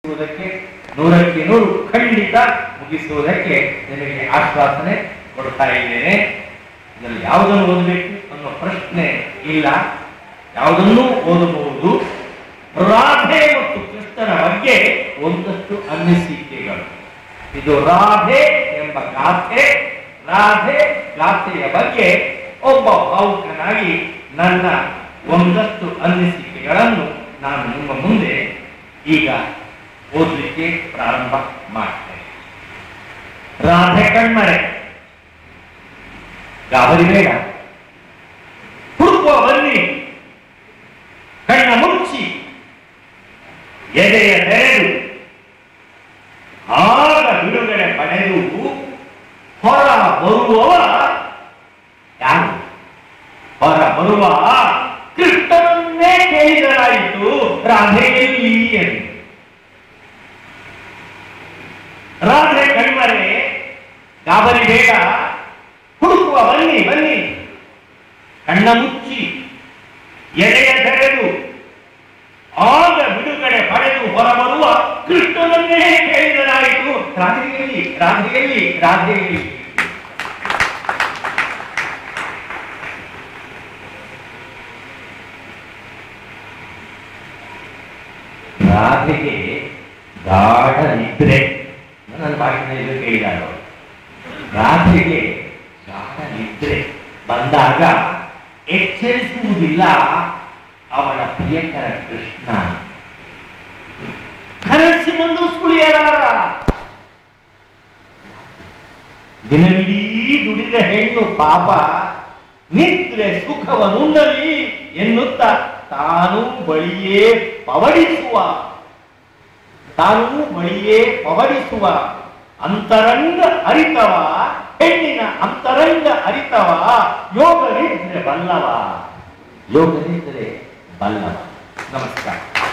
ಮುಗಿಸುವುದಕ್ಕೆ ನೂರಕ್ಕೆ ನೂರು ಖಂಡಿತ ಮುಗಿಸುವುದಕ್ಕೆ ನಿಮಗೆ ಆಶ್ವಾಸನೆ ಕೊಡ್ತಾ ಇದ್ದೇನೆ ಇದರಲ್ಲಿ ಯಾವುದನ್ನು ಓದಬೇಕು ಅನ್ನೋ ಪ್ರಶ್ನೆ ಇಲ್ಲ ಯಾವುದನ್ನೂ ಓದಬಹುದು ರಾಧೆ ಮತ್ತು ಕೃಷ್ಣನ ಬಗ್ಗೆ ಒಂದಷ್ಟು ಅನಿಸಿಕೆಗಳು ಇದು ರಾಧೆ ಎಂಬ ಗಾಥೆ ರಾಧೆ ಗಾಥೆಯ ಬಗ್ಗೆ ಒಬ್ಬ ಭಾವುಕನಾಗಿ ನನ್ನ ಒಂದಷ್ಟು ಅನಿಸಿಕೆಗಳನ್ನು ನಾನು ನಿಮ್ಮ ಮುಂದೆ ಈಗ ಓದಲಿಕ್ಕೆ ಪ್ರಾರಂಭ ಮಾಡ್ತೇನೆ ರಾಧೆ ಕಣ್ಮರೆ ಗಾಬರಿ ಬೇಡ ಹುಡುಕುವ ಬನ್ನಿ ಕಣ್ಣ ಮುಚ್ಚಿ ಎದೆಯ ತೆರೆದು ಆಗ ಬಿಡುಗಡೆ ಪಡೆದು ಹೊರ ಬರುವವ ಯಾರು ಹೊರ ಬರುವ ಕೃಷ್ಣನನ್ನೇ ಕೇಳಿದರಾಯಿತು ರಾಧೆಯಲ್ಲಿ ಎಂದು ರಾಧೆ ಕಣ್ಮರೆ ಗಾಬರಿ ಬೇಡ ಹುಡುಕುವ ಬನ್ನಿ ಬನ್ನಿ ಕಣ್ಣ ಮುಚ್ಚಿ ಎಡೆಯ ತೆರೆದು ಆಗ ಬಿಡುಗಡೆ ಪಡೆದು ಹೊರಬರುವ ಕೃಷ್ಣನನ್ನೇ ಕೇಳಿದರಾಯಿತು ರಾಧೆಯಲ್ಲಿ ರಾಧೆಯಲ್ಲಿ ರಾಧೆಯಲ್ಲಿ ರಾಧೆಗೆ ಗಾಢ ನಿದ್ರೆ ನನ್ನ ಭಾಷೆಯಲ್ಲಿ ಕೇಳಿದಾರೆ ಅವರು. ರಾಧೆಗೆ ಗಾಢ ನಿದ್ರೆ ಬಂದಾಗ ಎಚ್ಚರಿಸುವುದಿಲ್ಲ ಅವಳ ಪ್ರಿಯಕರ ಕೃಷ್ಣ ಕನಸಿನೊಂದು ಸುಳಿಯಲಾರ ದಿನವಿಡೀ ದುಡಿದ ಹೆಣ್ಣು ಪಾಪ ನಿದ್ರೆ ಸುಖವನ್ನುಣ್ಣಲಿ ಎನ್ನುತ್ತಾ ತಾನು ಬಳಿಯೇ ಪವಡಿಸುವ ತಾನು ಬಳಿಯೇ ಪವಡಿಸುವ ಅಂತರಂಗ ಅರಿತವ ಹೆಣ್ಣಿನ ಅಂತರಂಗ ಅರಿತವ ಯೋಗ ನಿದ್ರೆ ಬಲ್ಲವ ಯೋಗ ನಿದ್ರೆ ಬಲ್ಲವ ನಮಸ್ಕಾರ